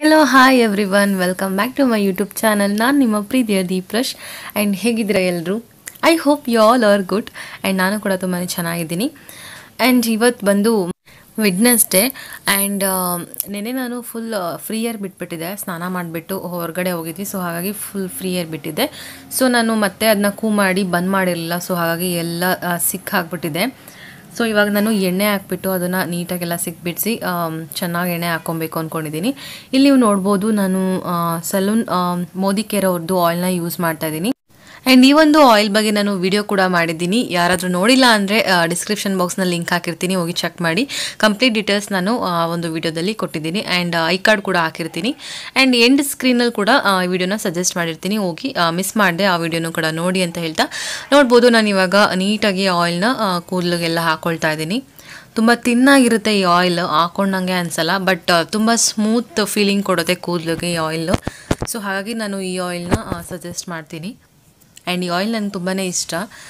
hello hi everyone welcome back to my YouTube channel ನಾನು ನಿಮ್ಮ ಪ್ರೀತಿಯ Deeprash and ಹೇಗಿದ್ದೀರಾ ಎಲ್ಲರೂ I hope you all are good and ನಾನು ಕೂಡ ತುಂಬಾ ಚೆನ್ನಾಗಿದ್ದೀನಿ ಆ್ಯಂಡ್ ಇವತ್ತು ಬಂದು ವಿಡ್ನೆಸ್ಡೇ ಆ್ಯಂಡ್ ನೆನೆ ನಾನು ಫುಲ್ ಫ್ರೀ ಏರ್ ಬಿಟ್ಬಿಟ್ಟಿದ್ದೆ ಸ್ನಾನ ಮಾಡಿಬಿಟ್ಟು ಹೊರಗಡೆ ಹೋಗಿದ್ವಿ ಸೊ ಹಾಗಾಗಿ ಫುಲ್ ಫ್ರೀ ಏರ್ ಬಿಟ್ಟಿದ್ದೆ ಸೊ ನಾನು ಮತ್ತೆ ಅದನ್ನ ಕೂ ಮಾಡಿ ಬಂದ್ ಮಾಡಿರಲಿಲ್ಲ ಸೊ ಹಾಗಾಗಿ ಎಲ್ಲ ಸಿಕ್ ಹಾಕ್ಬಿಟ್ಟಿದೆ ಸೊ ಇವಾಗ ನಾನು ಎಣ್ಣೆ ಹಾಕ್ಬಿಟ್ಟು ಅದನ್ನು ನೀಟಾಗೆಲ್ಲ ಸಿಕ್ಬಿಡಿಸಿ ಚೆನ್ನಾಗಿ ಎಣ್ಣೆ ಹಾಕ್ಕೊಬೇಕು ಅಂದ್ಕೊಂಡಿದ್ದೀನಿ ಇಲ್ಲಿ ನೀವು ನೋಡ್ಬೋದು ನಾನು ಸಲೂನ್ ಮೋದಿ ಕೇರ್ ಅವ್ರದ್ದು ಆಯಿಲ್ನ ಯೂಸ್ ಮಾಡ್ತಾ ಇದ್ದೀನಿ ಆ್ಯಂಡ್ ಈ ಒಂದು ಆಯಿಲ್ ಬಗ್ಗೆ ನಾನು ವಿಡಿಯೋ ಕೂಡ ಮಾಡಿದ್ದೀನಿ ಯಾರಾದರೂ ನೋಡಿಲ್ಲ ಅಂದರೆ ಡಿಸ್ಕ್ರಿಪ್ಷನ್ ಬಾಕ್ಸ್ನಲ್ಲಿ ಲಿಂಕ್ ಹಾಕಿರ್ತೀನಿ ಹೋಗಿ ಚೆಕ್ ಮಾಡಿ ಕಂಪ್ಲೀಟ್ ಡೀಟೇಲ್ಸ್ ನಾನು ಆ ಒಂದು ವಿಡಿಯೋದಲ್ಲಿ ಕೊಟ್ಟಿದ್ದೀನಿ ಆ್ಯಂಡ್ ಐ ಕಾರ್ಡ್ ಕೂಡ ಹಾಕಿರ್ತೀನಿ ಆ್ಯಂಡ್ ಎಂಡ್ ಸ್ಕ್ರೀನಲ್ಲಿ ಕೂಡ ಈ ವಿಡಿಯೋನ ಸಜೆಸ್ಟ್ ಮಾಡಿರ್ತೀನಿ ಹೋಗಿ ಮಿಸ್ ಮಾಡಿದೆ ಆ ವಿಡಿಯೋನು ಕೂಡ ನೋಡಿ ಅಂತ ಹೇಳ್ತಾ ನೋಡ್ಬೋದು ನಾನು ಇವಾಗ ನೀಟಾಗಿ ಆಯಿಲ್ನ ಕೂದಲಿಗೆಲ್ಲ ಹಾಕ್ಕೊಳ್ತಾ ಇದ್ದೀನಿ ತುಂಬ ತಿನ್ನಾಗಿರುತ್ತೆ ಈ ಆಯಿಲ್ ಹಾಕೊಂಡಂಗೆ ಅನಿಸಲ್ಲ ಬಟ್ ತುಂಬ ಸ್ಮೂತ್ ಫೀಲಿಂಗ್ ಕೊಡುತ್ತೆ ಕೂದಲಿಗೆ ಈ ಆಯಿಲ್ ಸೊ ಹಾಗಾಗಿ ನಾನು ಈ ಆಯಿಲ್ನ ಸಜೆಸ್ಟ್ ಮಾಡ್ತೀನಿ ಆ್ಯಂಡ್ ಈ ಆಯಿಲ್ ನನಗೆ ತುಂಬಾ ಇಷ್ಟ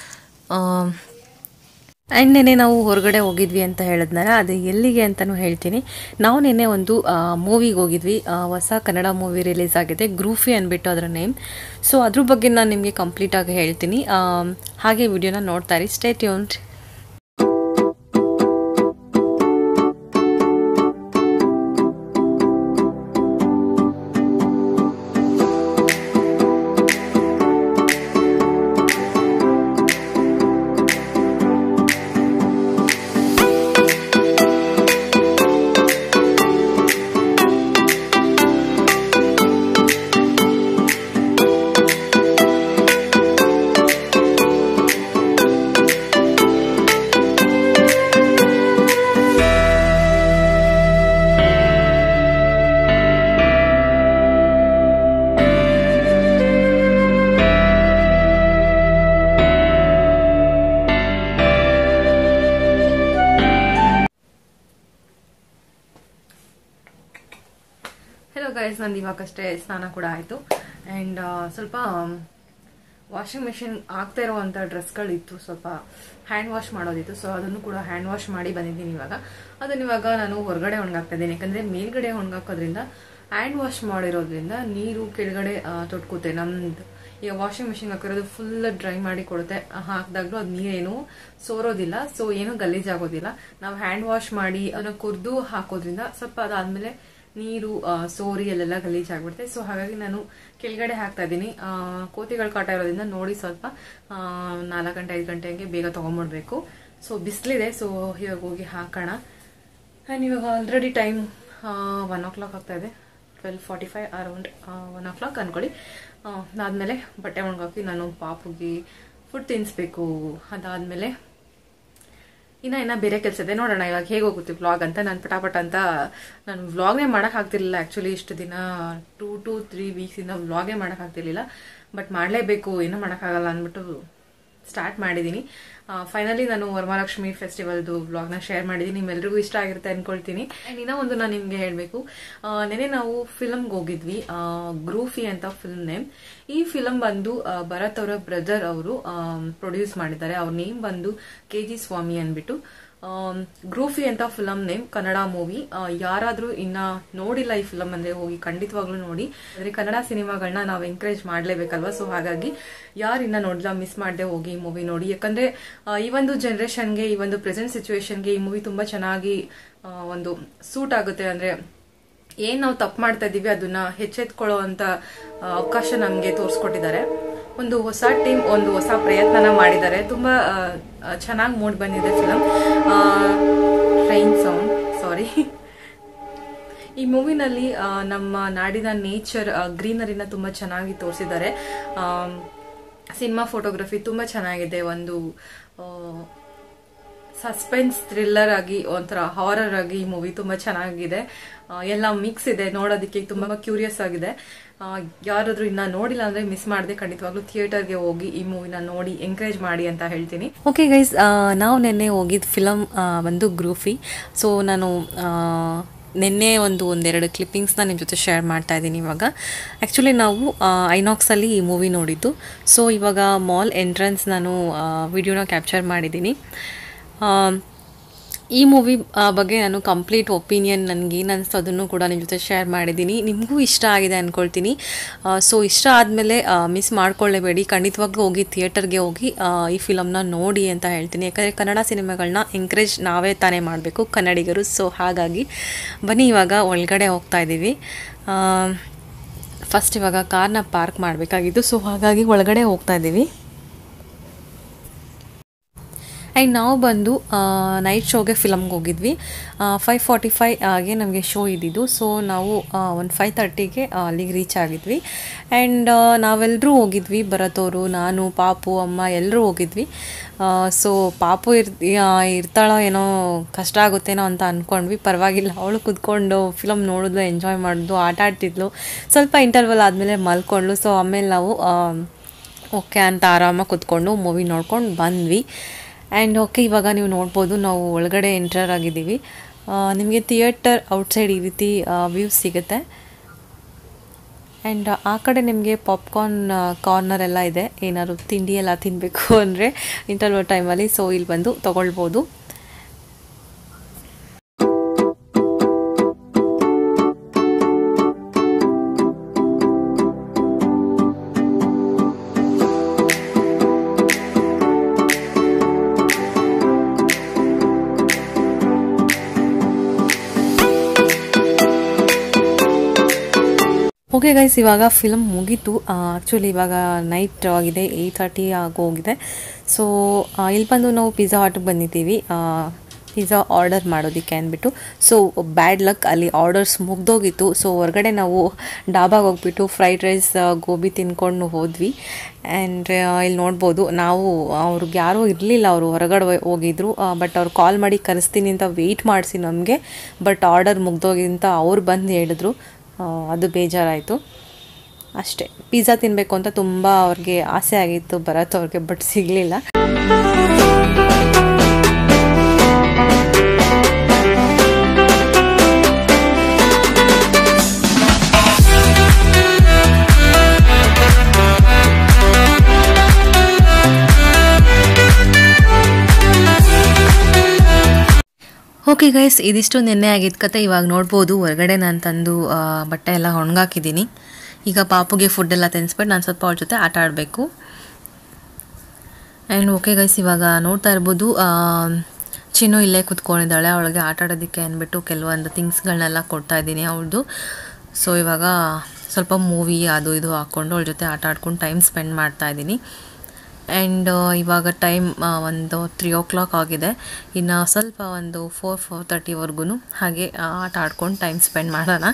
ಆ್ಯಂಡ್ ನೆನೆ ನಾವು ಹೊರಗಡೆ ಹೋಗಿದ್ವಿ ಅಂತ ಹೇಳಿದ್ನಲ್ಲ ಅದು ಎಲ್ಲಿಗೆ ಅಂತಲೂ ಹೇಳ್ತೀನಿ ನಾವು ನಿನ್ನೆ ಒಂದು ಮೂವಿಗೆ ಹೋಗಿದ್ವಿ ಆ, ಹೊಸ ಕನ್ನಡ ಮೂವಿ ರಿಲೀಸ್ ಆಗಿದೆ ಗ್ರೂಫಿ ಅಂದ್ಬಿಟ್ಟು ಅದರ ನೇಮ್ ಸೊ ಅದ್ರ ಬಗ್ಗೆ ನಾನು ನಿಮಗೆ ಕಂಪ್ಲೀಟಾಗಿ ಹೇಳ್ತೀನಿ ಆ, ಹಾಗೆ ವಿಡಿಯೋನ ನೋಡ್ತಾ ಇರಿ ಸ್ಟೇ ಟ್ಯೂನ್ಡ್ ಹೆಲೋ ಗೈಸ್ ನಂದು ಇವಾಗಷ್ಟೇ ಸ್ನಾನ ಕೂಡ ಆಯಿತು ಆ್ಯಂಡ್ ಸ್ವಲ್ಪ ವಾಷಿಂಗ್ ಮೆಷಿನ್ ಆಗ್ತಾ ಇರುವಂಥ ಡ್ರೆಸ್ಗಳಿತ್ತು ಸ್ವಲ್ಪ ಹ್ಯಾಂಡ್ ವಾಶ್ ಮಾಡೋದಿತ್ತು ಸೊ ಅದನ್ನು ಕೂಡ ಹ್ಯಾಂಡ್ ವಾಶ್ ಮಾಡಿ ಬಂದಿದ್ದೀನಿ ಇವಾಗ ಅದನ್ನ ಇವಾಗ ನಾನು ಹೊರಗಡೆ ಒಣಗಾಕ್ತಾ ಇದ್ದೀನಿ ಯಾಕಂದರೆ ಮೇಲ್ಗಡೆ ಒಣಗಾಕೋದ್ರಿಂದ ಹ್ಯಾಂಡ್ ವಾಶ್ ಮಾಡಿರೋದ್ರಿಂದ ನೀರು ಕೆಳಗಡೆ ತೊಟ್ಕುತ್ತೆ ನಮ್ದು ಈಗ ವಾಷಿಂಗ್ ಮೆಷಿನ್ ಹಾಕಿರೋದು ಫುಲ್ ಡ್ರೈ ಮಾಡಿ ಕೊಡುತ್ತೆ ಹಾಕಿದಾಗ್ಲೂ ಅದು ನೀರೇನು ಸೋರೋದಿಲ್ಲ ಸೊ ಏನು ಗಲೀಜಾಗೋದಿಲ್ಲ ನಾವು ಹ್ಯಾಂಡ್ ವಾಶ್ ಮಾಡಿ ಅದನ್ನ ಕುರ್ದು ಹಾಕೋದ್ರಿಂದ ಸ್ವಲ್ಪ ಅದಾದ್ಮೇಲೆ ನೀರು ಆ, ಸೋರಿ ಅಲ್ಲೆಲ್ಲ ಗಲೀಜ್ ಆಗ್ಬಿಡುತ್ತೆ ಸೊ ಹಾಗಾಗಿ ನಾನು ಕೆಳಗಡೆ ಹಾಕ್ತಾ ಇದ್ದೀನಿ ಕೋತಿಗಳ ಕಾಟ ಇರೋದ್ರಿಂದ ನೋಡಿ ಸ್ವಲ್ಪ ನಾಲ್ಕು ಗಂಟೆ ಐದು ಗಂಟೆಗೆ ಬೇಗ ತಗೊಂಡ್ಬಿಡ್ಬೇಕು ಸೊ ಬಿಸಿಲಿದೆ ಸೊ ಇವಾಗ ಹೋಗಿ ಹಾಕೋಣ ಆ್ಯಂಡ್ ಇವಾಗ already time one o'clock ಆಗ್ತಾ ಇದೆ twelve forty five around one o'clock ಅನ್ಕೊಳ್ಳಿ ಆ, ಅದಾದ್ಮೇಲೆ ಬಟ್ಟೆ ಒಣಗಾಕಿ ನಾನು ಪಾಪುಗೆ ಫುಡ್ ತಿನ್ನಿಸ್ಬೇಕು ಅದಾದ್ಮೇಲೆ ಇನ್ನ ಇನ್ನ ಬೇರೆ ಕೆಲಸ ಇದೆ ನೋಡೋಣ ಇವಾಗ ಹೇಗೆ ಹೋಗುತ್ತೆ ವ್ಲಾಗ್ ಅಂತ ನಾನು ಪಟಾಪಟ ಅಂತ ನಾನು ವ್ಲಾಗ್ನೇ ಮಾಡಕ್ ಆಗ್ತಿರ್ಲಿಲ್ಲ ಆಕ್ಚುಲಿ ಇಷ್ಟು ದಿನ ಟೂ ಟು ತ್ರೀ ವೀಕ್ಸ್ ಇಂದ ವ್ಲಾಗೇ ಮಾಡಕ್ ಆಗ್ತಿರ್ಲಿಲ್ಲ ಬಟ್ ಮಾಡಲೇಬೇಕು ಏನೂ ಮಾಡೋಕ್ಕಾಗಲ್ಲ ಅಂದ್ಬಿಟ್ಟು ಸ್ಟಾರ್ಟ್ ಮಾಡಿದ್ದೀನಿ ಫೈನಲಿ ನಾನು ವರಮಹಾಲಕ್ಷ್ಮಿ ಫೆಸ್ಟಿವಲ್ದು ವ್ಲಾಗ್ನ ಶೇರ್ ಮಾಡಿದ್ದೀನಿ ನಿಮ್ಮೆಲ್ರಿಗೂ ಇಷ್ಟ ಆಗಿರುತ್ತೆ ಅನ್ಕೊಳ್ತೀನಿ ಆ್ಯಂಡ್ ಇನ್ನೂ ಒಂದು ನಾನು ನಿಮಗೆ ಹೇಳಬೇಕು ನೆನೆ ನಾವು ಫಿಲಮ್ಗೆ ಹೋಗಿದ್ವಿ ಆ, ಗ್ರೂಫಿ ಅಂತ ಫಿಲ್ಮ್ ನೇಮ್ ಈ ಫಿಲಮ್ ಬಂದು ಆ, ಭರತ್ ಅವರ ಬ್ರದರ್ ಅವರು ಪ್ರೊಡ್ಯೂಸ್ ಮಾಡಿದ್ದಾರೆ ಅವ್ರ ನೇಮ್ ಬಂದು ಕೆ ಜಿ ಸ್ವಾಮಿ ಅಂದ್ಬಿಟ್ಟು ಆಮ್, ಗ್ರೂಫಿ ಅಂತ ಫಿಲಮ್ ನೇಮ್ ಕನ್ನಡ ಮೂವಿ ಯಾರಾದ್ರೂ ಇನ್ನ ನೋಡಿಲ್ಲ ಈ ಫಿಲಮ್ ಅಂದ್ರೆ ಹೋಗಿ ಖಂಡಿತವಾಗ್ಲೂ ನೋಡಿ ಅಂದ್ರೆ ಕನ್ನಡ ಸಿನಿಮಾಗಳನ್ನ ನಾವು ಎಂಕರೇಜ್ ಮಾಡ್ಲೇಬೇಕಲ್ವಾ ಸೊ ಹಾಗಾಗಿ ಯಾರು ಇನ್ನ ನೋಡಿಲ್ಲ ಮಿಸ್ ಮಾಡದೆ ಹೋಗಿ ಈ ಮೂವಿ ನೋಡಿ ಯಾಕಂದ್ರೆ ಆ, ಈ ಒಂದು ಜನರೇಷನ್ಗೆ ಈ ಒಂದು ಪ್ರೆಸೆಂಟ್ ಸಿಚುವೇಶನ್ಗೆ ಈ ಮೂವಿ ತುಂಬಾ ಚೆನ್ನಾಗಿ ಆ, ಒಂದು ಸೂಟ್ ಆಗುತ್ತೆ ಅಂದ್ರೆ ಏನ್ ನಾವು ತಪ್ಪು ಮಾಡ್ತಾ ಇದೀವಿ ಅದನ್ನ ಎಚ್ಚೆತ್ಕೊಳ್ಳೋ ಅಂತ ಆ, ಅವಕಾಶ ನಮ್ಗೆ ತೋರಿಸ್ಕೊಟ್ಟಿದ್ದಾರೆ ಒಂದು ಹೊಸ ಟೀಮ್ ಒಂದು ಹೊಸ ಪ್ರಯತ್ನನ ಮಾಡಿದ್ದಾರೆ ತುಂಬಾ ಚೆನ್ನಾಗಿ ಮೂಡ್ ಬಂದಿದೆ ಫಿಲಮ್ ಟ್ರೈನ್ ಸೌಂಡ್ ಸಾರಿ ಈ ಮೂವಿನಲ್ಲಿ ನಮ್ಮ ನಾಡಿನ ನೇಚರ್ ಗ್ರೀನರಿನ ತುಂಬಾ ಚೆನ್ನಾಗಿ ತೋರಿಸಿದ್ದಾರೆ ಸಿನಿಮಾ ಫೋಟೋಗ್ರಫಿ ತುಂಬಾ ಚೆನ್ನಾಗಿದೆ ಒಂದು ಸಸ್ಪೆನ್ಸ್ ಥ್ರಿಲ್ಲರ್ ಆಗಿ ಒಂಥರ ಹಾರರ್ ಆಗಿ ಈ ಮೂವಿ ತುಂಬಾ ಚೆನ್ನಾಗಿದೆ ಆ, ಎಲ್ಲ ಮಿಕ್ಸ್ ಇದೆ ನೋಡೋದಕ್ಕೆ ತುಂಬಾ ಕ್ಯೂರಿಯಸ್ ಆಗಿದೆ ಆ, ಯಾರಾದ್ರೂ ಇನ್ನ ನೋಡಿಲ್ಲ ಅಂದ್ರೆ ಮಿಸ್ ಮಾಡದೆ ಖಂಡಿತವಾಗ್ಲೂ ಥಿಯೇಟರ್ಗೆ ಹೋಗಿ ಈ ಮೂವಿನ ನೋಡಿ ಎಂಕರೇಜ್ ಮಾಡಿ ಅಂತ ಹೇಳ್ತೀನಿ ಓಕೆ ಗೈಸ್ ನಾವು ನಿನ್ನೆ ಹೋಗಿದ್ ಫಿಲಮ್ ಒಂದು ಗ್ರೂಫಿ ಸೊ ನಾನು ನಿನ್ನೆ ಒಂದು ಒಂದೆರಡು ಕ್ಲಿಪ್ಪಿಂಗ್ಸ್ನ ನಿಮ್ಮ ಜೊತೆ ಶೇರ್ ಮಾಡ್ತಾ ಇದ್ದೀನಿ ಇವಾಗ ಆ್ಯಕ್ಚುಲಿ ನಾವು ಐನಾಕ್ಸಲ್ಲಿ ಈ ಮೂವಿ ನೋಡಿದ್ದು ಸೊ ಇವಾಗ ಮಾಲ್ ಎಂಟ್ರೆನ್ಸ್ ನಾನು ವಿಡಿಯೋನ ಕ್ಯಾಪ್ಚರ್ ಮಾಡಿದ್ದೀನಿ ಈ ಮೂವಿ ಬಗ್ಗೆ ನಾನು ಕಂಪ್ಲೀಟ್ ಒಪಿನಿಯನ್ ನನಗೆ ಏನು ಅನಿಸ್ತು ಅದನ್ನು ಕೂಡ ನಿಮ್ಮ ಜೊತೆ ಶೇರ್ ಮಾಡಿದ್ದೀನಿ ನಿಮಗೂ ಇಷ್ಟ ಆಗಿದೆ ಅಂದ್ಕೊಳ್ತೀನಿ ಸೊ ಇಷ್ಟ ಆದಮೇಲೆ ಮಿಸ್ ಮಾಡ್ಕೊಳ್ಳೇಬೇಡಿ ಖಂಡಿತವಾಗ್ಲೂ ಹೋಗಿ ಥಿಯೇಟರ್ಗೆ ಹೋಗಿ ಆ, ಈ ಫಿಲಮ್ನ ನೋಡಿ ಅಂತ ಹೇಳ್ತೀನಿ ಯಾಕಂದರೆ ಕನ್ನಡ ಸಿನಿಮಾಗಳನ್ನ ಎಂಕರೇಜ್ ನಾವೇ ತಾನೇ ಮಾಡಬೇಕು ಕನ್ನಡಿಗರು ಸೊ ಹಾಗಾಗಿ ಬನ್ನಿ ಇವಾಗ ಒಳಗಡೆ ಹೋಗ್ತಾ ಇದ್ದೀವಿ ಫಸ್ಟ್ ಇವಾಗ ಕಾರ್ನ ಪಾರ್ಕ್ ಮಾಡಬೇಕಾಗಿತ್ತು ಸೊ ಹಾಗಾಗಿ ಒಳಗಡೆ ಹೋಗ್ತಾ ಇದ್ದೀವಿ ಆ್ಯಂಡ್ ನಾವು ಬಂದು ನೈಟ್ ಶೋಗೆ ಫಿಲಮ್ಗೆ ಹೋಗಿದ್ವಿ ಫೈವ್ ಫಾರ್ಟಿ ಫೈವ್ ಆಗೆ ನಮಗೆ ಶೋ ಇದ್ದಿದ್ದು ಸೊ ನಾವು ಒಂದು ಫೈವ್ ತರ್ಟಿಗೆ ಅಲ್ಲಿಗೆ ರೀಚ್ ಆಗಿದ್ವಿ ಆ್ಯಂಡ್ ನಾವೆಲ್ಲರೂ ಹೋಗಿದ್ವಿ ಭರತವರು ನಾನು ಪಾಪು ಅಮ್ಮ ಎಲ್ಲರೂ ಹೋಗಿದ್ವಿ ಸೊ ಪಾಪು ಇರ್ ಇರ್ತಾಳೋ ಏನೋ ಕಷ್ಟ ಆಗುತ್ತೇನೋ ಅಂತ ಅಂದ್ಕೊಂಡ್ವಿ ಪರವಾಗಿಲ್ಲ ಅವಳು ಕುತ್ಕೊಂಡು ಫಿಲಮ್ ನೋಡಿದ್ಲು ಎಂಜಾಯ್ ಮಾಡಿದ್ಲು ಆಟ ಆಡ್ತಿದ್ಲು ಸ್ವಲ್ಪ ಇಂಟರ್ವಲ್ ಆದಮೇಲೆ ಮಲ್ಕೊಂಡ್ಲು ಸೊ ಆಮೇಲೆ ನಾವು ಓಕೆ ಅಂತ ಆರಾಮಾಗಿ ಕುತ್ಕೊಂಡು ಮೂವಿ ನೋಡ್ಕೊಂಡು ಬಂದ್ವಿ ಆ್ಯಂಡ್ ಓಕೆ ಇವಾಗ ನೀವು ನೋಡ್ಬೋದು ನಾವು ಒಳಗಡೆ ಎಂಟರ್ ಆಗಿದ್ದೀವಿ ನಿಮಗೆ ಥಿಯೇಟರ್ ಔಟ್ಸೈಡ್ ಈ ರೀತಿ ವ್ಯೂಸ್ ಸಿಗುತ್ತೆ ಆ್ಯಂಡ್ ಆ ಕಡೆ ನಿಮಗೆ ಪಾಪ್ಕಾರ್ನ್ ಕಾರ್ನರ್ ಎಲ್ಲ ಇದೆ ಏನಾದ್ರು ತಿಂಡಿ ಎಲ್ಲ ತಿನ್ನಬೇಕು ಅಂದರೆ ಇಂಟರ್ವಲ್ ಟೈಮಲ್ಲಿ ಸೊ ಇಲ್ಲಿ ಬಂದು ತೊಗೊಳ್ಬೋದು ಓಕೆ ಗೈಸ್ ಇವಾಗ ಫಿಲಮ್ ಮುಗೀತು ಆ್ಯಕ್ಚುಲಿ ಇವಾಗ ನೈಟ್ ಆಗಿದೆ ಏಯ್ಟ್ ತರ್ಟಿ ಆಗೋಗಿದೆ ಸೊ ಇಲ್ಲಿ ಬಂದು ನಾವು ಪಿಜ್ಜಾ ಹಾಟ್ಗೆ ಬಂದಿದ್ದೀವಿ ಪಿಜ್ಜಾ ಆರ್ಡರ್ ಮಾಡೋದಕ್ಕೆ ಅಂದ್ಬಿಟ್ಟು ಸೊ ಬ್ಯಾಡ್ ಲಕ್ ಅಲ್ಲಿ ಆರ್ಡರ್ಸ್ ಮುಗ್ದೋಗಿತ್ತು ಸೊ ಹೊರಗಡೆ ನಾವು ಡಾಬಾಗೆ ಹೋಗ್ಬಿಟ್ಟು ಫ್ರೈಡ್ ರೈಸ್ ಗೋಬಿ ತಿನ್ಕೊಂಡು ಹೋದ್ವಿ ಆ್ಯಂಡ್ ಇಲ್ಲಿ ನೋಡ್ಬೋದು ನಾವು ಅವ್ರಿಗೆ ಯಾರೂ ಇರಲಿಲ್ಲ ಅವರು ಹೊರಗಡೆ ಹೋಗಿದ್ರು ಬಟ್ ಅವ್ರು ಕಾಲ್ ಮಾಡಿ ಕರೆಸ್ತೀನಿ ಅಂತ ವೆಯ್ಟ್ ಮಾಡಿಸಿ ನಮಗೆ ಬಟ್ ಆರ್ಡರ್ ಮುಗ್ದೋಗಿ ಅಂತ ಅವ್ರು ಬಂದು ಹೇಳಿದ್ರು ಆ, ಅದು ಬೇಜಾರಾಯಿತು ಅಷ್ಟೇ ಪಿಜ್ಜಾ ತಿನ್ನಬೇಕು ಅಂತ ತುಂಬ ಅವ್ರಿಗೆ ಆಸೆ ಆಗಿತ್ತು ಭರತ್ ಅವ್ರಿಗೆ ಬಟ್ ಸಿಗಲಿಲ್ಲ ಓಕೆ ಗೈಸ್ ಇದಿಷ್ಟು ನಿನ್ನೆ ಆಗಿದ್ದ ಕತೆ ಇವಾಗ ನೋಡ್ಬೋದು ಹೊರಗಡೆ ನಾನು ತಂದು ಆ, ಬಟ್ಟೆ ಎಲ್ಲ ಒಣಗಾಕಿದ್ದೀನಿ ಈಗ ಪಾಪುಗೆ ಫುಡ್ ಎಲ್ಲ ತಿನ್ನಿಸ್ಬಿಟ್ಟು ನಾನು ಸ್ವಲ್ಪ ಅವ್ರ ಜೊತೆ ಆಟ ಆಡಬೇಕು ಆ್ಯಂಡ್ ಓಕೆ ಗೈಸ್ ಇವಾಗ ನೋಡ್ತಾ ಇರ್ಬೋದು ಆ, ಚಿನ್ನು ಇಲ್ಲೇ ಕುತ್ಕೊಂಡಿದ್ದಾಳೆ ಅವಳಿಗೆ ಆಟ ಆಡೋದಕ್ಕೆ ಅಂದ್ಬಿಟ್ಟು ಕೆಲವೊಂದು ಥಿಂಗ್ಸ್ಗಳನ್ನೆಲ್ಲ ಕೊಡ್ತಾ ಇದ್ದೀನಿ ಅವಳದು ಸೊ ಇವಾಗ ಸ್ವಲ್ಪ ಮೂವಿ ಅದು ಇದು ಹಾಕ್ಕೊಂಡು ಅವಳ ಜೊತೆ ಆಟ ಆಡ್ಕೊಂಡು ಟೈಮ್ ಸ್ಪೆಂಡ್ ಮಾಡ್ತಾ ಇದ್ದೀನಿ ಆ್ಯಂಡ್ ಇವಾಗ ಟೈಮ್ ಒಂದು ತ್ರೀ ಓ ಕ್ಲಾಕ್ ಆಗಿದೆ ಇನ್ನು ಸ್ವಲ್ಪ ಒಂದು ಫೋರ್ ಫೋರ್ ತರ್ಟಿವರೆಗೂ ಹಾಗೆ ಆ, ಆಟ ಆಡ್ಕೊಂಡು ಟೈಮ್ ಸ್ಪೆಂಡ್ ಮಾಡೋಣ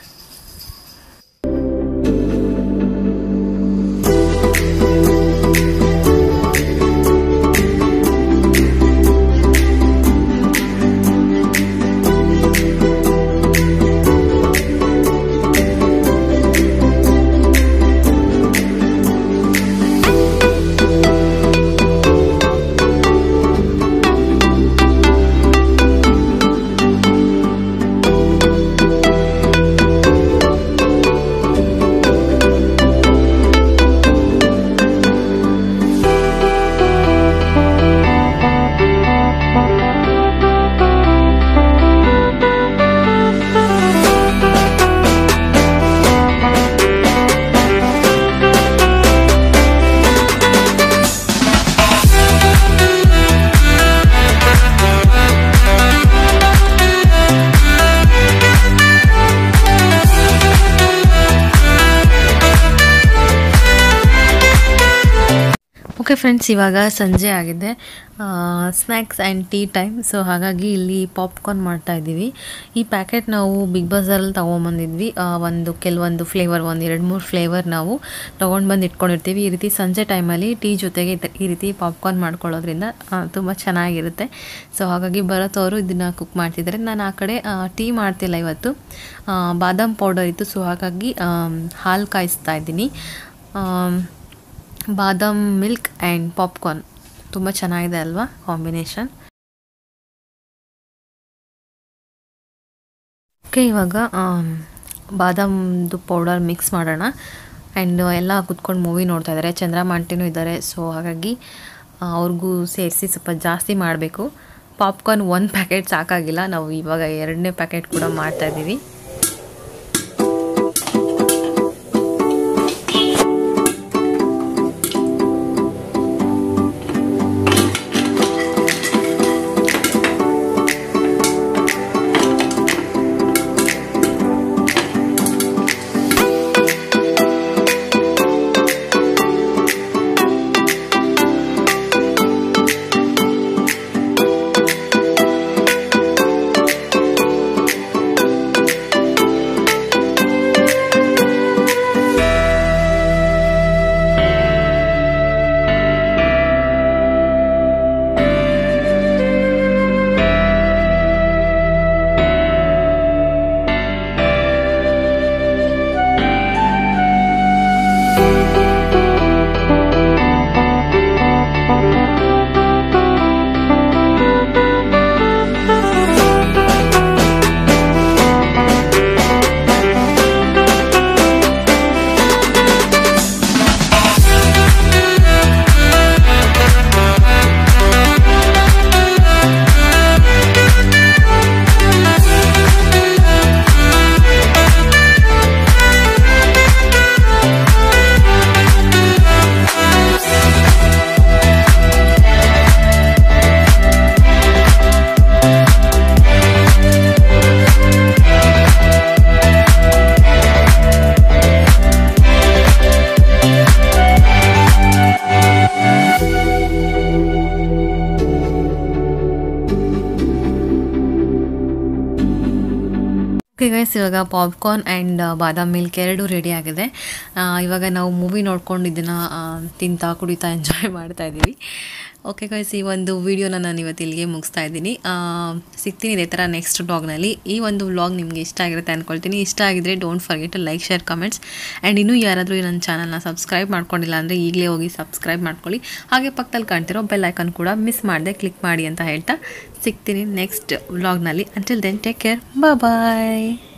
ಓಕೆ ಫ್ರೆಂಡ್ಸ್ ಇವಾಗ ಸಂಜೆ ಆಗಿದೆ snacks and tea time so ಹಾಗಾಗಿ ಇಲ್ಲಿ ಪಾಪ್ಕಾರ್ನ್ ಮಾಡ್ತಾ ಇದ್ದೀವಿ ಈ ಪ್ಯಾಕೆಟ್ ನಾವು ಬಿಗ್ ಬಜಾರಲ್ಲಿ ತೊಗೊಂಬಂದಿದ್ವಿ ಆ, ಒಂದು ಕೆಲವೊಂದು ಫ್ಲೇವರ್ ಒಂದು ಎರಡು ಮೂರು ಫ್ಲೇವರ್ ನಾವು ತೊಗೊಂಡು ಬಂದು ಇಟ್ಕೊಂಡಿರ್ತೀವಿ ಈ ರೀತಿ ಸಂಜೆ ಟೈಮಲ್ಲಿ ಟೀ ಜೊತೆಗೆ ಇದ್- ಈ ರೀತಿ ಪಾಪ್ಕಾರ್ನ್ ಮಾಡ್ಕೊಳ್ಳೋದ್ರಿಂದ ತುಂಬ ಚೆನ್ನಾಗಿರುತ್ತೆ ಸೊ ಹಾಗಾಗಿ ಭರತ್ ಅವರು ಇದನ್ನು ಕುಕ್ ಮಾಡ್ತಿದ್ದಾರೆ ನಾನು ಆ ಕಡೆ ಟೀ ಮಾಡ್ತಿಲ್ಲ ಇವತ್ತು ಆ, ಬಾದಾಮ್ ಪೌಡರ್ ಇತ್ತು ಸೊ ಹಾಗಾಗಿ ಆಮ್, ಹಾಲು ಕಾಯಿಸ್ತಾ ಇದ್ದೀನಿ ಆಮ್, ಬಾದಾಮ್ ಮಿಲ್ಕ್ ಆ್ಯಂಡ್ ಪಾಪ್ಕಾರ್ನ್ ತುಂಬ ಚೆನ್ನಾಗಿದೆ ಅಲ್ವಾ ಕಾಂಬಿನೇಷನ್ ಓಕೆ ಇವಾಗ ಆಮ್, ಬಾದಾಮ್ದು ಪೌಡರ್ ಮಿಕ್ಸ್ ಮಾಡೋಣ ಆ್ಯಂಡ್ ಎಲ್ಲ ಕುತ್ಕೊಂಡು ಮೂವಿ ನೋಡ್ತಾ ಇದ್ದಾರೆ ಚಂದ್ರಮ್ಮ ಆಂಟಿನೂ ಇದ್ದಾರೆ ಸೊ ಹಾಗಾಗಿ ಆ, ಅವ್ರಿಗೂ ಸೇರಿಸಿ ಸ್ವಲ್ಪ ಜಾಸ್ತಿ ಮಾಡಬೇಕು ಪಾಪ್ಕಾರ್ನ್ ಒಂದು ಪ್ಯಾಕೆಟ್ ಸಾಕಾಗಿಲ್ಲ ನಾವು ಇವಾಗ ಎರಡನೇ ಪ್ಯಾಕೆಟ್ ಕೂಡ ಮಾಡ್ತಾ ಇದ್ದೀವಿ ಓಕೆ ಗೈಸ್ ಇವಾಗ ಪಾಪ್ಕಾರ್ನ್ ಆ್ಯಂಡ್ ಬಾದಾಮ್ ಮಿಲ್ಕ್ ಎರಡೂ ರೆಡಿ ಆಗಿದೆ ಆ, ಇವಾಗ ನಾವು ಮೂವಿ ನೋಡ್ಕೊಂಡು ಇದನ್ನು ತಿಂತಾ ಕುಡಿತಾ ಎಂಜಾಯ್ ಮಾಡ್ತಾ ಇದ್ದೀವಿ ಓಕೆ ಗೈಸ್ ಈ ಒಂದು ವಿಡಿಯೋನ ನಾನು ಇವತ್ತು ಇಲ್ಲಿಗೆ ಮುಗಿಸ್ತಾ ಇದ್ದೀನಿ ಆ, ಸಿಗ್ತೀನಿ ಇದೇ ಥರ ನೆಕ್ಸ್ಟ್ ವ್ಲಾಗ್ನಲ್ಲಿ ಈ ಒಂದು ವ್ಲಾಗ್ ನಿಮಗೆ ಇಷ್ಟ ಆಗಿರುತ್ತೆ ಅಂದ್ಕೊಳ್ತೀನಿ ಇಷ್ಟ ಆಗಿದ್ರೆ don't forget like share comments and ಇನ್ನೂ ಯಾರಾದರೂ ನನ್ನ ಚಾನಲ್ನ ಸಬ್ಸ್ಕ್ರೈಬ್ ಮಾಡ್ಕೊಂಡಿಲ್ಲ ಅಂದರೆ ಈಗಲೇ ಹೋಗಿ ಸಬ್ಸ್ಕ್ರೈಬ್ ಮಾಡ್ಕೊಳ್ಳಿ ಹಾಗೆ ಪಕ್ಕದಲ್ಲಿ ಕಾಣ್ತಿರೋ ಬೆಲ್ ಐಕನ್ ಕೂಡ ಮಿಸ್ ಮಾಡದೆ ಕ್ಲಿಕ್ ಮಾಡಿ ಅಂತ ಹೇಳ್ತಾ ಸಿಗ್ತೀನಿ ನೆಕ್ಸ್ಟ್ ವ್ಲಾಗ್ನಲ್ಲಿ ಅಂಟಿಲ್ ದೆನ್ ಟೇಕ್ ಕೇರ್ ಬಾಯ್